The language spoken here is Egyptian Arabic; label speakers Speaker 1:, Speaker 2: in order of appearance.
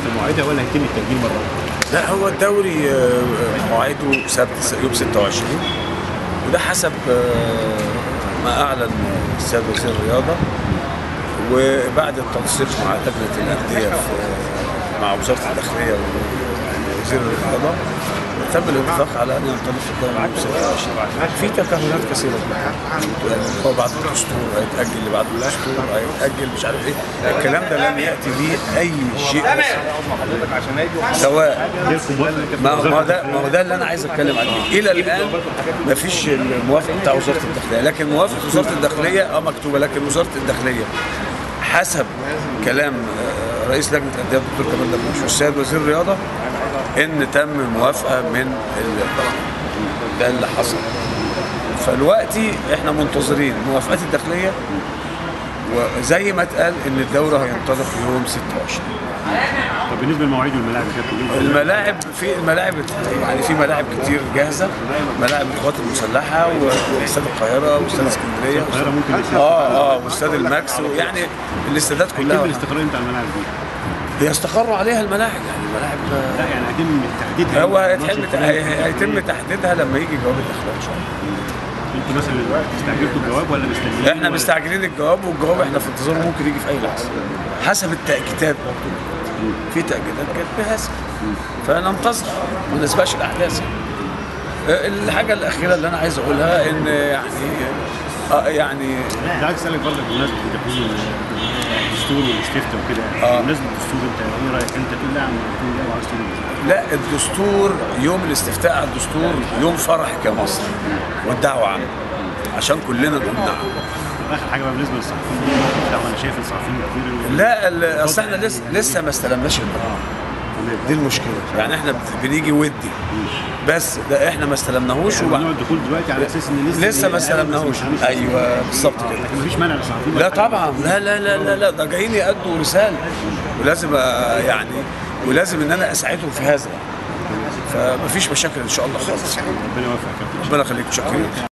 Speaker 1: بمواعيدها ولا هيتم التاجيل مره واحدة؟
Speaker 2: لا هو الدوري آه، مواعيده سبت يوم 26 وده حسب آه، ما اعلن السيد وزير الرياضه وبعد التنسيق مع لجنه الانديه في- مع وزاره الداخليه ووزير الرياضه تم الاتفاق على ان ينطلق الدوري يوم 26 في تكهنات كثيره يعني هو بعد الدستور هيتاجل لبعد الدستور هيتاجل مش عارف ايه الكلام ده لم ياتي به اي شيء سواء ما ما هو ده ما هو ده اللي انا عايز اتكلم عليه الى الان ما فيش الموافقه بتاع وزاره الداخليه لكن موافقه وزاره الداخليه اه مكتوبه لكن وزاره الداخليه حسب كلام آه، رئيس لجنه الانديه الدكتور كمال درويش والسيد وزير الرياضه ان تم موافقه من ال- ده اللي حصل فالوقتي احنا منتظرين موافقات الداخليه وزي ما اتقال ان الدوره هينطلق يوم 26
Speaker 1: طب بالنسبه للمواعيد والملاعب يا كابتن
Speaker 2: الملاعب في الملاعب يعني في ملاعب كتير جاهزه ملاعب القوات المسلحه واستاد القاهره واستاد اسكندريه
Speaker 1: القاهرة ممكن يتم.
Speaker 2: اه اه واستاد الماكس يعني الاستادات
Speaker 1: هيتم
Speaker 2: كلها
Speaker 1: الاستقرار امتى على الملاعب دي؟
Speaker 2: هي استقروا عليها الملاعب يعني الملاعب
Speaker 1: لا يعني هيتم تحديدها
Speaker 2: هو
Speaker 1: إمتى؟
Speaker 2: هيتم
Speaker 1: 12
Speaker 2: هي- هيتم تحديدها لما يجي جواب الداخليه ان شاء الله
Speaker 1: انتوا مثلا استعجلتوا الجواب ولا مستنيين
Speaker 2: احنا
Speaker 1: ولا-
Speaker 2: مستعجلين الجواب والجواب احنا في انتظاره ممكن يجي في اي لحظه حسب التاكيدات برضه في تاكيدات كانت بهذا فننتظر ما نسبقش الاحداث آه، الحاجه الاخيره اللي انا عايز اقولها ان يعني اه يعني
Speaker 1: ده عايز اسالك برضه بمناسبه تكوين الدستور والاستفتاء وكده
Speaker 2: آه.
Speaker 1: بمناسبه الدستور انت ايه رايك انت تقول لا تقول لا وعاوز تقول إيه؟
Speaker 2: لا الدستور يوم الاستفتاء على الدستور يوم فرح كمصر والدعوه عامه عشان كلنا نقول نعم
Speaker 1: طب اخر حاجه بقى بالنسبه للصحفيين لا انا شايف الصحفيين كتير
Speaker 2: لا ال- اصل احنا لسه لسه ما استلمناش البرنامج دي المشكله يعني احنا بنيجي ودي بس ده احنا ما استلمناهوش
Speaker 1: ممنوع
Speaker 2: وبعد
Speaker 1: الدخول دلوقتي على اساس ان لسه
Speaker 2: لسه ما استلمناهوش ايوه بالظبط كده
Speaker 1: لكن مفيش مانع للصحفيين
Speaker 2: لا طبعا لا لا لا لا لا ده جايين يأدوا رساله ولازم آه، يعني ولازم ان انا اساعدهم في هذا فمفيش مشاكل ان شاء الله خالص
Speaker 1: ربنا يوفقك يا كابتن
Speaker 2: ربنا يخليك شكرا